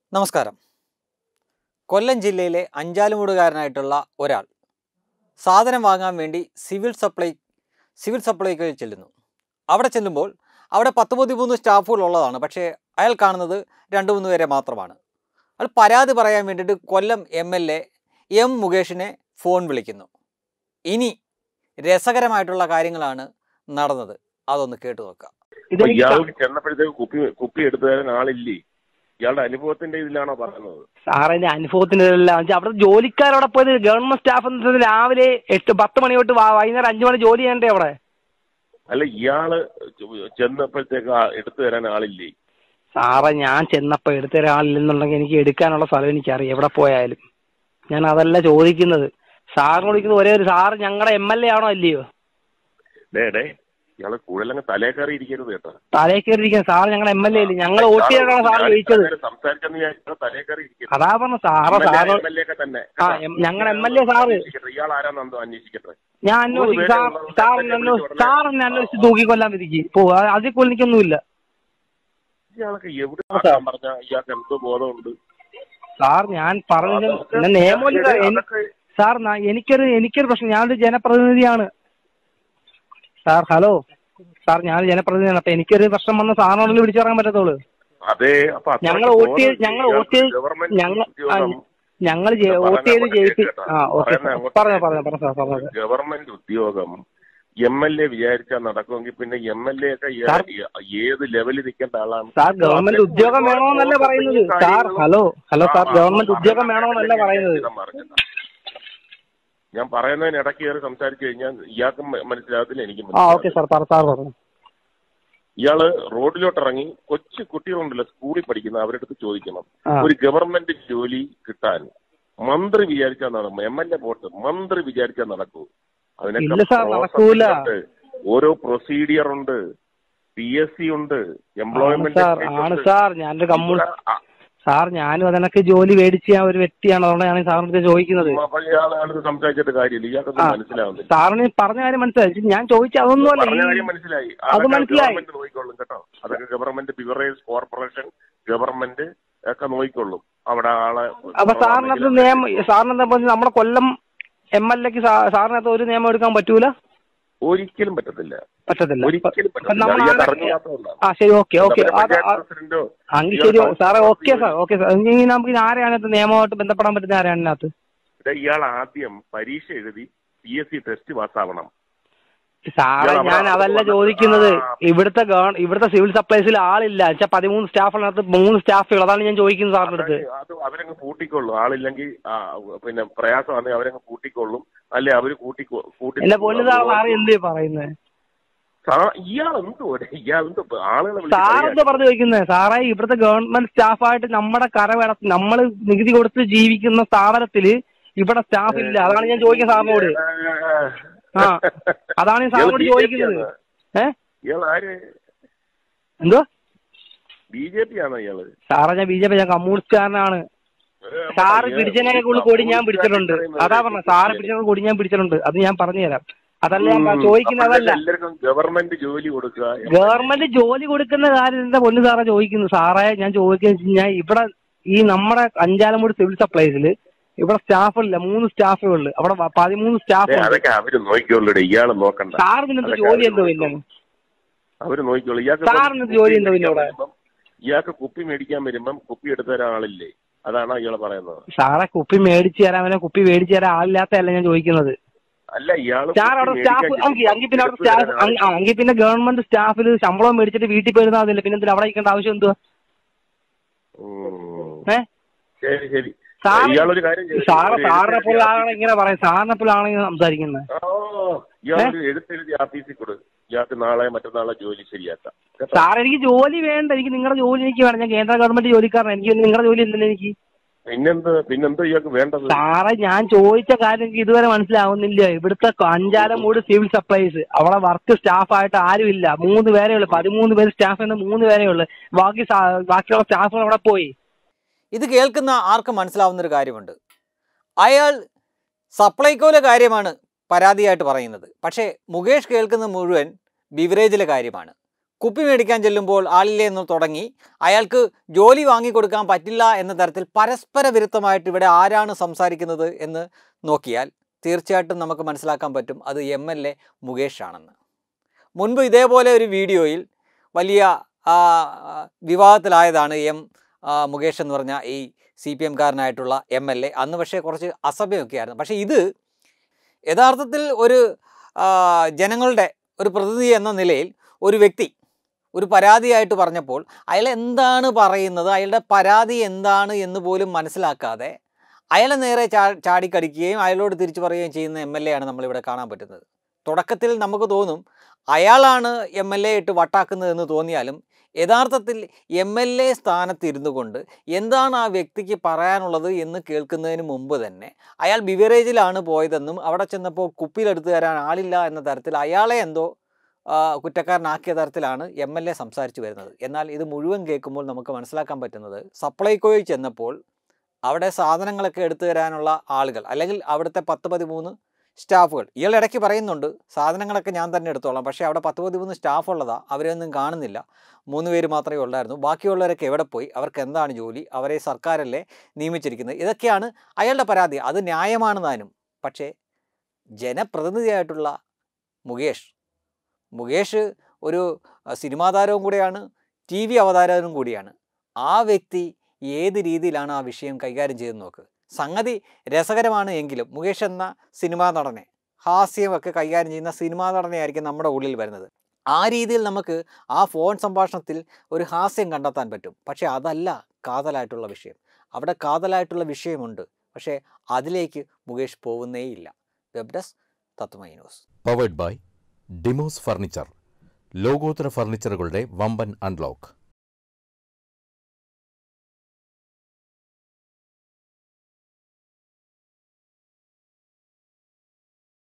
നമസ്കാരം കൊല്ലം ജില്ലയിലെ അഞ്ചാലുമൂടുകാരനായിട്ടുള്ള ഒരാൾ സാധനം വാങ്ങാൻ വേണ്ടി സിവിൽ സപ്ലൈ സിവിൽ സപ്ലൈക്ക് ചെല്ലുന്നു അവിടെ ചെല്ലുമ്പോൾ അവിടെ പത്ത് പതിമൂന്ന് സ്റ്റാഫുകൾ ഉള്ളതാണ് പക്ഷേ അയാൾ കാണുന്നത് രണ്ട് മൂന്ന് പേരെ മാത്രമാണ് അയാൾ പരാതി പറയാൻ വേണ്ടിയിട്ട് Kollam M L A M മുകേഷിനെ ഫോൺ വിളിക്കുന്നു ഇനി രസകരമായിട്ടുള്ള കാര്യങ്ങളാണ് നടന്നത് അതൊന്ന് കേട്ടു നോക്കാം അപ്പൊ ഇതെനിക്ക് ഇയാൾ ചെന്നപ്പോഴത്തേക്ക് കുപ്പി കുപ്പി എടുത്തു തരാൻ ആളില്ലേ ഇയാളുടെ അനുഭവത്തിന്റെ ഇതിലാണോ പറയുന്നത് സാറിന്റെ അനുഭവത്തിന്റെ ഇതെല്ലാം അവിടെ ജോലിക്കാരവിടെ പോയത് ഗവൺമെന്റ് സ്റ്റാഫ് എന്ന് വെച്ചാൽ രാവിലെ എട്ട് പത്ത് മണി തൊട്ട് വ- വൈകുന്നേരം അഞ്ചു മണി ജോലി ചെയ്യണ്ടേ അവിടെ അല്ല ഇയാള് ചെന്നപ്പോഴത്തേക്ക് ആ- എടുത്തു തരാൻ ആളില്ലേ സാറേ ഞാൻ ചെന്നപ്പോ എടുത്ത ഒരാളില്ലെന്നുണ്ടെങ്കിൽ എനിക്ക് എടുക്കാനുള്ള സ്ഥലം എനിക്കറിയാം എവിടെ പോയാലും ഞാൻ അതല്ല ചോദിക്കുന്നത് സാറിന് വിളിക്കുന്നത് ഒരേ ഒരു സാറ് ഞങ്ങളുടെ എം എൽ എ ആണോ അല്ലയോ ഡേ ഡേ ഇയാള് കൂടുതലങ്ങ് തലേ കയറി ഇരിക്കരുത് കേട്ടോ തലേ കയറിയിരിക്കാൻ സാർ ഞങ്ങളുടെ എം എൽ എ അല്ലേ ഞങ്ങൾ വോട്ട് ചെയ്തിട്ടാണ് സാർ ജയിച്ചത് സംസാരിച്ചെന്ന് ഞാൻ ഇയാള് തലേ കയറി ഇരിക്കരുത് അതാ പറഞ്ഞ sir sir M L A ഒക്കെ തന്നെ ആ എം- ഞങ്ങളുടെ എം എൽ എ സാറ് ഇയാൾ ആരാന്നെന്തോ അന്വേഷിക്കട്ടെ ഞാൻ അന്വേഷിക്കും സാർ സാർ എന്നെ അന്വേഷിച്ച് സാർ എന്നെ അന്വേഷിച്ച് തൂക്കിക്കൊല്ലാൻ വിധിക്ക് പോ അത് അതിൽ കൂടുതൽ എനിക്കൊന്നുമില്ല ഇയാളൊക്കെ എവിടെ ആക്കാൻ പറഞ്ഞ ഇയാൾക്ക് എന്തോ ബോധമുണ്ട് സാർ ഞാൻ പറഞ്ഞത് എന്നെ നിയമമില്ല സാർ. എനി- അതൊക്കെ സാർ ന- എനിക്കൊരു എനിക്കൊരു പ്രശ്നം ഞാനൊരു ജനപ്രതിനിധിയാണ് സാർ ഹലോ സാർ ഞാൻ ജനപ്രതിനിധിയാണ് അപ്പൊ എനിക്കൊരു പ്രശ്നം വന്ന സാറിനോടല്ലേ വിളിച്ചു പറയാൻ പറ്റത്തുള്ളൂ അതെ അപ്പൊ അത്രയ്ക്ക് ഞങ്ങൾ വോട്ട് ചെയ്ത് ബോധമില്ല. ഞങ്ങൾ ഇയാൾക്ക് വോട്ട് ചെയ്ത് ഗവൺമെന്റ് ഞങ്ങൾ ആ, ഉദ്യോഗം ഞങ്ങൾ ഞാൻ വോട്ട് ചെയ്ത് പറഞ്ഞ ജയിപ്പി കേട്ടോ. ആ ഓക്കെ പറയുന്ന അങ്ങോട്ട് പറഞ്ഞോ പറഞ്ഞോ പറഞ്ഞോ സാർ പറഞ്ഞോ ഗവൺമെന്റ് ഉദ്യോഗം എം എൽ എ വിചാരിച്ചാൽ നടക്കുമെങ്കിൽ പിന്നെ എം എൽ എ ഒക്കെ ഏ- സാർ- ഏത് ലെവലിൽ നിൽക്കേണ്ട ആളാണ് സാർ ഗവൺമെന്റ് ഉദ്യോഗം വേണമെന്നല്ല പറയുന്നത് sir hello hello sir government ഉദ്യോഗം വേണമെന്നല്ല പറയുന്നത് ഇതം പറഞ്ഞതാ. ഞാൻ പറയുന്നതിന് ഇടയ്ക്ക് കയറി സംസാരിച്ചു കഴിഞ്ഞാൽ ഇയാൾക്കും മ- മനസ്സിലാകത്തില്ല എനിക്കും ആ ഓക്കെ സാർ പറ സാർ പറഞ്ഞു ഇയാള് റോഡിലോട്ട് ഇറങ്ങി കൊച്ചു കുട്ടികളുണ്ടല്ലോ സ്കൂളിൽ പഠിക്കുന്ന അവരുടെ അടുത്ത് ചോദിക്കണം ആ. ഒരു ഗവൺമെന്റ് ജോലി കിട്ടാൻ മന്ത്രി വിചാരിച്ചാൽ നടക്കും എം എൽ എ പോട്ട് മന്ത്രി വിചാരിച്ചാൽ നടക്കൂ അതിനൊക്കെ ഇല്ല സാർ, process നടക്കൂല. ഉണ്ട്. ഓരോ പ്രൊസീഡിയർ ഉണ്ട് പി എസ് സി ഉണ്ട് ആണ് എംപ്ലോയ്മെന്റ് സാർ ആണ് സാർ ഞാനൊരു കമ്മ്യൂണിസ്റ്റ് സാർ ഞാനും അതിനൊക്കെ ജോലി മേടിച്ച ആ ഒരു വ്യക്തിയാണ് അതുകൊണ്ടാണ് ഞാൻ സാറിന്റെ ചോദിക്കുന്നത് ഇയാളാണ് സംസാരിച്ചിട്ട് കാര്യമില്ല ഇയാൾക്കൊന്നും ആ. മനസ്സിലാവുന്നില്ല സാറിന് പറഞ്ഞ കാര്യം മനസ്സിലായി ഞാൻ ചോദിച്ച അതൊന്നുമല്ല പറഞ്ഞ കാര്യം ഈ- മനസ്സിലായി അത് അതൊക്കെ മനസ്സിലായി. ഗവൺമെന്റ് നോക്കിക്കൊള്ളും കേട്ടോ അതൊക്കെ ഗവൺമെന്റ് ബിവറേജ് കോർപ്പറേഷൻ ഗവൺമെന്റ് ഒക്കെ നോക്കിക്കൊള്ളും അവിടെ ആളെ അപ്പൊ സാറിനകത്ത് നിയമം സാറിനെന്താ പറഞ്ഞത് നമ്മുടെ കൊല്ലം എം എൽ എക്ക് സാറിനകത്ത് ഒരു നിയമം എടുക്കാൻ പറ്റൂല ഒരിക്കലും പറ്റത്തില്ല പറ്റത്തില്ല ഒരിക്കലും അപ്പൊ പറ്റത്തില്ല നമ്മൾ ഇയാൾക്ക് ആരെ- അറിഞ്ഞുകൂടാത്തതുകൊണ്ടാണ്. ആ ശരി ഓക്കെ ഓക്കെ നമ്മുടെ പഞ്ചായത്ത് പ്രസിഡന്റോ അങ്കി ഇയാൾ ശരി കൗൺസിലർ സാറേ ഓക്കെ സാർ പ്രസിഡന്റോ ഓക്കെ സാർ ഇനി നമുക്ക് ഇനി ആരെയാണ് ഇതിനകത്ത് നിയമമായിട്ട് ബന്ധപ്പെടാൻ പറ്റുന്ന ആരെയാണ് ഇതിനകത്ത് ഇവിടെ ഇയാൾ ആദ്യം പരീക്ഷ എഴുതി പി എസ് സി ടെസ്റ്റ് പാസ്സാവണം സാറേ ഇയാൾ ഞാൻ അവിടെ അതല്ല വന്നിട്ട് ചോദിക്കുന്നത് ആ. ഇവിടുത്തെ ഗവൺ ഇവിടുത്തെ സിവിൽ സപ്ലൈസിൽ ആളില്ല വെച്ചാൽ പതിമൂന്ന് സ്റ്റാഫിനകത്ത് മൂന്ന് സ്റ്റാഫുകൾ അതാണ് ഞാൻ ചോദിക്കുന്നത് സാറിന്റെ അടുത്ത് അത് അവരങ്ങ് കൂട്ടിക്കൊള്ളും ആളില്ലെങ്കിൽ ആ, പിന്നെ പ്രയാസമാണെങ്കിൽ അവരങ്ങ് കൂട്ടിക്കൊള്ളും അല്ലെ അവര് കൂട്ടി കൂട്ടി എന്റെ പൊന്നു സാർ സാറ് എന്ത് പറയുന്നത് ഇയാൾ എന്തുവാടെ ഇയാൾ എന്ത് ആളുകളെ വിളിച്ച് സാർ എന്താ കളിയാക്കും. പറഞ്ഞു ചോദിക്കുന്നത് സാറേ ഇവിടുത്തെ ഗവൺമെന്റ് സ്റ്റാഫായിട്ട് നമ്മുടെ കരവട നമ്മൾ നികുതി കൊടുത്ത് ജീവിക്കുന്ന സ്ഥാപനത്തില് ഇവിടെ സ്റ്റാഫ് ഇല്ല അതാണ് ഞാൻ ചോദിക്കുന്നത് സാറിനോട് ആ അതാണ് ഞാൻ സാറിനോട് ഇയാള് ചോദിക്കുന്നത് BJP ഏ ഇയാൾ ആര് എന്തോ ബി ജെ പി ആണോ ഇയാള് സാറേ ഞാൻ ബി ജെ പി ഞാൻ കമ്മ്യൂണിസ്റ്റുകാരനാണ് സാറ് പിടിച്ചതിനെ കൂടുതൽ കൊടി ഞാൻ പിടിച്ചിട്ടുണ്ട് അതാ പറഞ്ഞത് സാറ് പിടിച്ചതിനെ കൊടി ഞാൻ പിടിച്ചിട്ടുണ്ട് അത് ഞാൻ പറഞ്ഞു തരാം അതല്ല ഞാൻ പ- ചോദിക്കുന്നത് അതല്ല എല്ലാവർക്കും ഗവൺമെന്റ് ജോലി കൊടുക്കുക ഗവൺമെന്റ് ജോലി കൊടുക്കുന്ന കാര്യം എന്താ പൊന്നു സാറേ ചോദിക്കുന്നത് സാറേ ഞാൻ ചോദിക്കുന്നത് വെച്ച് കഴിഞ്ഞാൽ ഇവിടെ ഈ നമ്മുടെ അഞ്ചാലമൂട് സിവിൽ സപ്ലൈസിൽ ഇവിടെ സ്റ്റാഫില്ല മൂന്ന് സ്റ്റാഫേ ഉള്ളു അവിടെ വ- പതിമൂന്ന് സ്റ്റാഫ് ഏ, ഉണ്ട് അതൊക്കെ അവര് നോക്കിക്കോളൂ ഇയാള് നോക്കണ്ട സാറിന് എന്ത് അതൊക്കെ ജോലി അവര് എന്തോ നോക്കിക്കോളും. ഇല്ലെന്ന് അവര് നോക്കിക്കോളൂ ഇയാൾക്ക് സാറിന് ഇപ്പം ജോലി കുപ്പി ഉണ്ടോ പിന്നെ മേടിക്കാൻ ഇവിടെ? വരുമ്പം ഇയാൾക്ക് കുപ്പി മേടിക്കാൻ വരുമ്പം കുപ്പി എടുത്ത ഒരാളില്ലേ അതാണ് ഇയാള് പറയുന്നത് സാറെ കുപ്പി മേടിച്ചു തരാൻ അവനെ കുപ്പി മേടിച്ചു തരാൻ ആളില്ലാത്തല്ല ഞാൻ ചോദിക്കുന്നത് അല്ല ഇയാള് സാർ അവിടെ കുപ്പി സ്റ്റാഫ് മേടിക്കാൻ അങ്കി അങ്കി പിന്നെ അവിടെ എടുത്ത് തരാൻ സ്റ്റാഫ് ആളില്ല. അങ്കി പിന്നെ ഗവൺമെന്റ് സ്റ്റാഫിൽ ശമ്പളം മേടിച്ചിട്ട് വീട്ടിൽ പോയിരുന്നാൽ അതില്ല പിന്നെ എന്തിനാ അവിടെ ഇരിക്കേണ്ട ആവശ്യം എന്തുവാ ഉം. ഏ ശരി ശരി സാറ് ഇയാളൊരു കാര്യം ചെയ്യ്. സാറ് ഒരു സാറിനെ എഴുത്തെഴുതി പോലെ ആഫീസിൽ- ആളെ ഇങ്ങനെ പറയും സാറിനെ പോലെ ആണെങ്കിൽ സംസാരിക്കുന്നത് ഓ ഇയാളൊരു എഴുത്തെഴുതി ആഫീസിൽ കൊടു ഇയാൾക്ക് നാളെ മറ്റന്നാളെ ജോലി ശരിയാക്കാം കേട്ടോ? സാർ എനിക്ക് ജോലി വേണ്ട എനിക്ക് നിങ്ങളുടെ ജോലി എനിക്ക് വേണം ഞാൻ കേന്ദ്ര ഗവൺമെന്റ് ജോലിക്കാരനാണ് എനിക്ക് നിങ്ങളുടെ ജോലി എന്തിനാ എനിക്ക് പിന്നെന്ത് പിന്നെന്താ ഇയാൾക്ക് വേണ്ടത് സാറേ ഞാൻ ചോദിച്ച കാര്യം എനിക്ക് ഇതുവരെ മനസ്സിലാവുന്നില്ല ഇവിടുത്തെ അഞ്ചാലമൂട് സിവിൽ സപ്ലൈസ് അവിടെ വർക്ക് സ്റ്റാഫായിട്ട് ആരുമില്ല മൂന്ന് പേരേ ഉള്ളു പതിമൂന്ന് പേര് സ്റ്റാഫ് എന്ന് മൂന്ന് പേരേ ഉള്ളു ബാക്കി സാ- ബാക്കിയുള്ള സ്റ്റാഫുകൾ അവിടെ പോയി ഇത് കേൾക്കുന്ന ആർക്കും മനസ്സിലാവുന്നൊരു കാര്യമുണ്ട് അയാൾ സപ്ലൈകോയിലെ കാര്യമാണ് പരാതിയായിട്ട് പറയുന്നത് പക്ഷേ മുകേഷ് കേൾക്കുന്ന മുഴുവൻ ബിവറേജിലെ കാര്യമാണ് കുപ്പി മേടിക്കാൻ ചെല്ലുമ്പോൾ ആളില്ലേ എന്ന് തുടങ്ങി അയാൾക്ക് ജോലി വാങ്ങിക്കൊടുക്കാൻ പറ്റില്ല എന്ന തരത്തിൽ പരസ്പര വിരുദ്ധമായിട്ട് ഇവിടെ ആരാണ് സംസാരിക്കുന്നത് എന്ന് നോക്കിയാൽ തീർച്ചയായിട്ടും നമുക്ക് മനസ്സിലാക്കാൻ പറ്റും അത് എം എൽ എ മുകേഷ് ആണെന്ന് മുൻപ് ഇതേപോലെ ഒരു വീഡിയോയിൽ വലിയ ആ, വിവാദത്തിലായതാണ് എം ആ, മുകേഷ് എന്ന് പറഞ്ഞ ഈ സി പി എംകാരനായിട്ടുള്ള എം എൽ എ അന്ന് പക്ഷേ കുറച്ച് അസഭ്യമൊക്കെ ആയിരുന്നു പക്ഷേ ഇത് യഥാർത്ഥത്തിൽ ഒരു ആ, ജനങ്ങളുടെ ഒരു പ്രതിനിധി എന്ന നിലയിൽ ഒരു വ്യക്തി ഒരു പരാതിയായിട്ട് പറഞ്ഞപ്പോൾ അയാൾ എന്താണ് പറയുന്നത് അയാളുടെ പരാതി എന്താണ് എന്ന് പോലും മനസ്സിലാക്കാതെ അയാളെ നേരെ ചാ ചാടിക്കടിക്കുകയും അയാളോട് തിരിച്ചു പറയുകയും ചെയ്യുന്ന എം എൽ എ ആണ് നമ്മളിവിടെ കാണാൻ പറ്റുന്നത് തുടക്കത്തിൽ നമുക്ക് തോന്നും അയാളാണ് എം എൽ എ ഇട്ട് വട്ടാക്കുന്നതെന്ന് തോന്നിയാലും യഥാർത്ഥത്തിൽ എം എൽ എ സ്ഥാനത്തിരുന്നു കൊണ്ട് എന്താണ് ആ വ്യക്തിക്ക് പറയാനുള്ളത് എന്ന് കേൾക്കുന്നതിന് മുമ്പ് തന്നെ അയാൾ ബിവറേജിലാണ് പോയതെന്നും അവിടെ ചെന്നപ്പോൾ കുപ്പിയിലെടുത്ത് തരാൻ ആളില്ല എന്ന തരത്തിൽ അയാളെ എന്തോ ആ, കുറ്റക്കാരനാക്കിയ തരത്തിലാണ് എം എൽ എ സംസാരിച്ചു വരുന്നത് എന്നാൽ ഇത് മുഴുവൻ കേൾക്കുമ്പോൾ നമുക്ക് മനസ്സിലാക്കാൻ പറ്റുന്നത് സപ്ലൈകോയിൽ ചെന്നപ്പോൾ അവിടെ സാധനങ്ങളൊക്കെ എടുത്തു തരാനുള്ള ആളുകൾ അല്ലെങ്കിൽ അവിടുത്തെ പത്ത് പതിമൂന്ന് സ്റ്റാഫുകൾ ഇയാൾ ഇടയ്ക്ക് പറയുന്നുണ്ട് സാധനങ്ങളൊക്കെ ഞാൻ തന്നെ എടുത്തോളാം പക്ഷേ അവിടെ പത്ത് പതിമൂന്ന് സ്റ്റാഫ് ഉള്ളതാ അവരെയൊന്നും കാണുന്നില്ല മൂന്ന് പേര് മാത്രമേ ഉള്ളായിരുന്നു ബാക്കിയുള്ളവരൊക്കെ എവിടെ പോയി അവർക്ക് എന്താണ് ജോലി അവരെ സർക്കാരല്ലേ നിയമിച്ചിരിക്കുന്നത് ഇതൊക്കെയാണ് അയാളുടെ പരാതി അത് ന്യായമാണ് താനും പക്ഷേ ജനപ്രതിനിധിയായിട്ടുള്ള മുകേഷ് മുകേഷ് ഒരു അഹ്, സിനിമാ താരവും കൂടെയാണ് ടി വി അവതാരകനും കൂടിയാണ് ആ വ്യക്തി ഏത് രീതിയിലാണ് ആ വിഷയം കൈകാര്യം ചെയ്തെന്ന് നോക്ക് സംഗതി രസകരമാണ് എങ്കിലും മുകേഷ് എന്ന സിനിമാ നടനെ ഹാസ്യമൊക്കെ കൈകാര്യം ചെയ്യുന്ന സിനിമാ നടനെയായിരിക്കും നമ്മുടെ ഉള്ളിൽ വരുന്നത് ആ രീതിയിൽ നമുക്ക് ആ ഫോൺ സംഭാഷണത്തിൽ ഒരു ഹാസ്യം കണ്ടെത്താൻ പറ്റും പക്ഷേ അതല്ല കാതലായിട്ടുള്ള വിഷയം അവിടെ കാതലായിട്ടുള്ള വിഷയമുണ്ട് പക്ഷേ അതിലേക്ക് മുകേഷ് പോകുന്നേയില്ല web desk Tatwamayi news powered by Demos furniture ലോകോത്തര ഫർണിച്ചറുകളുടെ വമ്പൻ അൺലോക്ക്